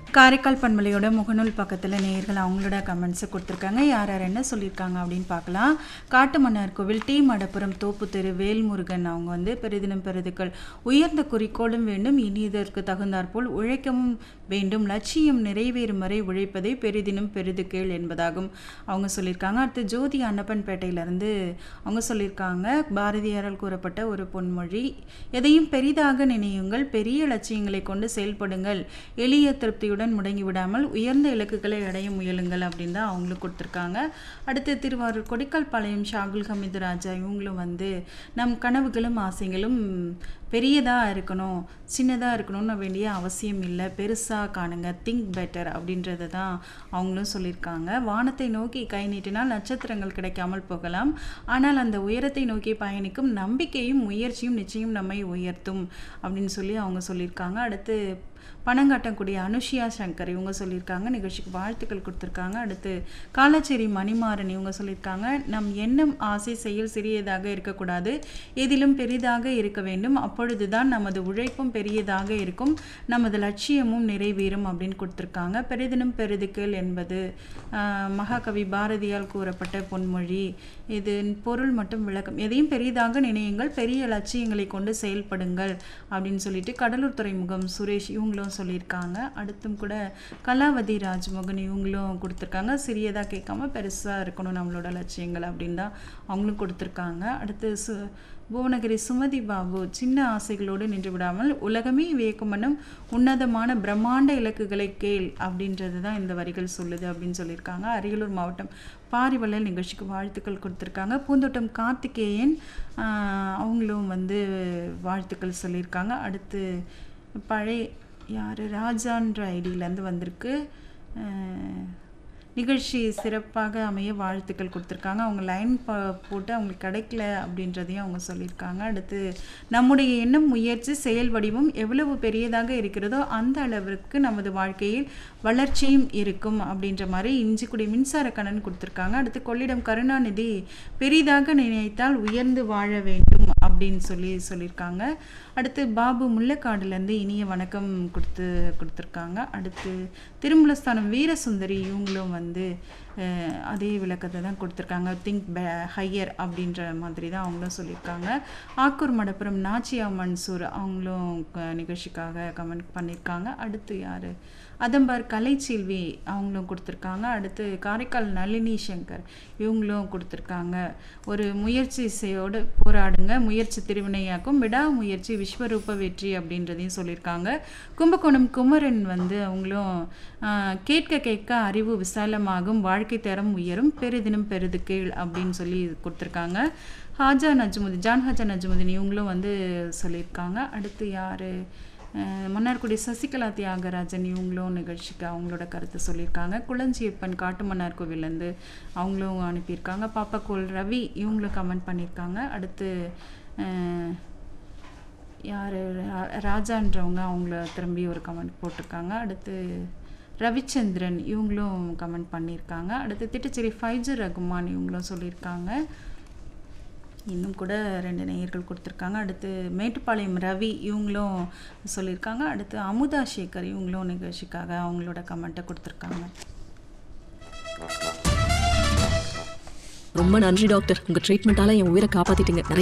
காரைக்கால் பண்பலையோட முகநூல் பக்கத்தில் நேயர்கள் அவங்களோட கமெண்ட்ஸை கொடுத்துருக்காங்க யார் யார் என்ன சொல்லியிருக்காங்க அப்படின்னு பார்க்கலாம் காட்டு மன்னார் கோவில் டி மடப்புரம் தோப்பு தெரு வேல்முருகன் அவங்க வந்து பெரிதினம் பெரிதுக்கள் உயர்ந்த குறிக்கோளும் வேண்டும் இனி இதற்கு தகுந்தாற்போல் உழைக்கவும் வேண்டும் லட்சியம் நிறைவேறும் வரை உழைப்பதே பெரிதினும் பெரிது கேள் என்பதாகும் அவங்க சொல்லியிருக்காங்க அடுத்து ஜோதி அன்னப்பன்பேட்டையிலேருந்து அவங்க சொல்லியிருக்காங்க பாரதியாரால் கூறப்பட்ட ஒரு பொன்மொழி எதையும் பெரிதாக நினையுங்கள் பெரிய லட்சியங்களை கொண்டு செயல்படுங்கள் எளிய திருப்தியுடன் முடங்கி விடாமல் உயர்ந்த இலக்குகளை அடைய முயலுங்கள் அப்படின்னு தான் அவங்களுக்கு கொடுத்துருக்காங்க அடுத்து திருவாரூர் கொடிக்கல் பாளையம் ஷாகுல் ஹமீது ராஜா இவங்களும் வந்து நம் கனவுகளும் ஆசைகளும் பெரியதாக இருக்கணும் சின்னதாக இருக்கணும்னு வேண்டிய அவசியம் இல்லை பெருசாக காணுங்க திங்க் பெட்டர் அப்படின்றத தான் அவங்களும் சொல்லியிருக்காங்க வானத்தை நோக்கி கை நீட்டினால் நட்சத்திரங்கள் கிடைக்காமல் போகலாம் ஆனால் அந்த உயரத்தை நோக்கி பயணிக்கும் நம்பிக்கையும் முயற்சியும் நிச்சயம் நம்மை உயர்த்தும் அப்படின்னு சொல்லி அவங்க சொல்லியிருக்காங்க அடுத்து பணங்காட்டக்கூடிய அனுஷியா சங்கர் இவங்க சொல்லியிருக்காங்க நிகழ்ச்சிக்கு வாழ்த்துக்கள் கொடுத்துருக்காங்க அடுத்து காலச்சேரி மணிமாறன் இவங்க சொல்லியிருக்காங்க நம் எண்ணம் ஆசை செயல் சிறியதாக இருக்கக்கூடாது எதிலும் பெரிதாக இருக்க வேண்டும் அப்பொழுதுதான் நமது உழைப்பும் பெரியதாக இருக்கும் நமது லட்சியமும் நிறைவேறும் அப்படின்னு கொடுத்துருக்காங்க பெரிதினும் பெரிதுக்கள் என்பது ஆஹ், மகாகவி பாரதியால் கூறப்பட்ட பொன்மொழி இது பொருள் மட்டும் விளக்கம் எதையும் பெரிதாக நினையுங்கள் பெரிய லட்சியங்களை கொண்டு செயல்படுங்கள் அப்படின்னு சொல்லிட்டு கடலூர் துறைமுகம் சுரேஷ் இவங்களும் சொல்லியிருக்காங்க அடுத்தும் கூட கலாவதி ராஜ்மோகன் இவங்களும் கொடுத்துருக்காங்க சிறியதாக கேட்காம பெருசாக இருக்கணும் நம்மளோட லட்சியங்கள் அப்படின்னு தான் அவங்களும் கொடுத்துருக்காங்க அடுத்து சு புவனகிரி சுமதி பாபு சின்ன ஆசைகளோடு நின்று விடாமல் உலகமே வியக்கும் வண்ணம் உன்னதமான பிரம்மாண்ட இலக்குகளை கேள் அப்படின்றது தான் இந்த வரிகள் சொல்லுது அப்படின்னு சொல்லியிருக்காங்க அரியலூர் மாவட்டம் பாரிவள்ளல் நிகழ்ச்சிக்கு வாழ்த்துக்கள் கொடுத்துருக்காங்க பூந்தோட்டம் கார்த்திகேயன் ஆஹ், அவங்களும் வந்து வாழ்த்துக்கள் சொல்லியிருக்காங்க அடுத்து பழைய யார் ராஜான்ற ஐடியிலேருந்து வந்திருக்கு அஹ், நிகழ்ச்சி சிறப்பாக அமைய வாழ்த்துக்கள் கொடுத்துருக்காங்க அவங்க லைன் ப போட்டு அவங்களுக்கு கிடைக்கல அப்படின்றதையும் அவங்க சொல்லியிருக்காங்க அடுத்து நம்முடைய எண்ணம் முயற்சி செயல் வடிவம் எவ்வளவு பெரியதாக இருக்கிறதோ அந்த அளவிற்கு நமது வாழ்க்கையில் வளர்ச்சியும் இருக்கும் அப்படின்ற மாதிரி இஞ்சிக்குடி மின்சார கணன் கொடுத்துருக்காங்க அடுத்து கொள்ளிடம் கருணாநிதி பெரிதாக நினைத்தால் உயர்ந்து வாழ வேண்டும் அப்படின்னு சொல்லி சொல்லியிருக்காங்க அடுத்து பாபு முல்லைக்காடுலேருந்து இனிய வணக்கம் கொடுத்து கொடுத்துருக்காங்க அடுத்து திருமலஸ்தானம் வீரசுந்தரி இவங்களும் வந்து அஹ், அதே விளக்கத்தை தான் கொடுத்துருக்காங்க திங்க் பே ஹையர் அப்படின்ற மாதிரி தான் அவங்களும் சொல்லியிருக்காங்க ஆக்கூர் மடப்புரம் நாச்சியா மன்சூர் அவங்களும் க- நிகழ்ச்சிக்காக கமெண்ட் பண்ணியிருக்காங்க அடுத்து யார் அதம்பார் கலைச்செல்வி அவங்களும் கொடுத்துருக்காங்க அடுத்து காரைக்கால் நளினி சங்கர் இவங்களும் கொடுத்துருக்காங்க ஒரு முயற்சி செய்யோடு போராடுங்க முயற்சி திருவினையாக்கும் விடாமுயற்சி விஸ்வரூப வெற்றி அப்படின்றதையும் சொல்லியிருக்காங்க கும்பகோணம் குமரன் வந்து அவங்களும் ஆஹ், கேட்க கேட்க அறிவு விசாலமாகும் வாழ்க்கை தரம் உயரும் பெரிதினும் பெரிது கீழ் அப்படின்னு சொல்லி கொடுத்துருக்காங்க ஹாஜா நஜ்முதீன் ஜான் ஹாஜா நஜ்முதீன் இவங்களும் வந்து சொல்லியிருக்காங்க அடுத்து யார் அஹ் மன்னார்குடி சசிகலா தியாகராஜன் இவங்களும் நிகழ்ச்சிக்கு அவங்களோட கருத்தை சொல்லியிருக்காங்க குளஞ்சியப்பன் காட்டு மன்னார் கோவிலேருந்து அவங்களும் அனுப்பியிருக்காங்க பாப்பாக்கோள் ரவி இவங்களும் கமெண்ட் பண்ணியிருக்காங்க அடுத்து அஹ், யார் ராஜான்றவங்க அவங்கள திரும்பி ஒரு கமெண்ட் போட்டிருக்காங்க அடுத்து ரவிச்சந்திரன் இவங்களும் கமெண்ட் பண்ணியிருக்காங்க அடுத்து திட்டச்சேரி ஃபைஜு ரகுமான் இவங்களும் சொல்லியிருக்காங்க இன்னும் கூட ரெண்டு நேயர்கள் கொடுத்துருக்காங்க அடுத்து மேட்டுப்பாளையம் ரவி இவங்களும் சொல்லியிருக்காங்க அடுத்து அமுதா சேகர் இவங்களும் நிகழ்ச்சிக்காக அவங்களோட கமெண்ட்டை கொடுத்துருக்காங்க ரொம்ப நன்றி டாக்டர் உங்க ட்ரீட்மெண்டால என் உயிரை காப்பாத்திட்டீங்க நிறைய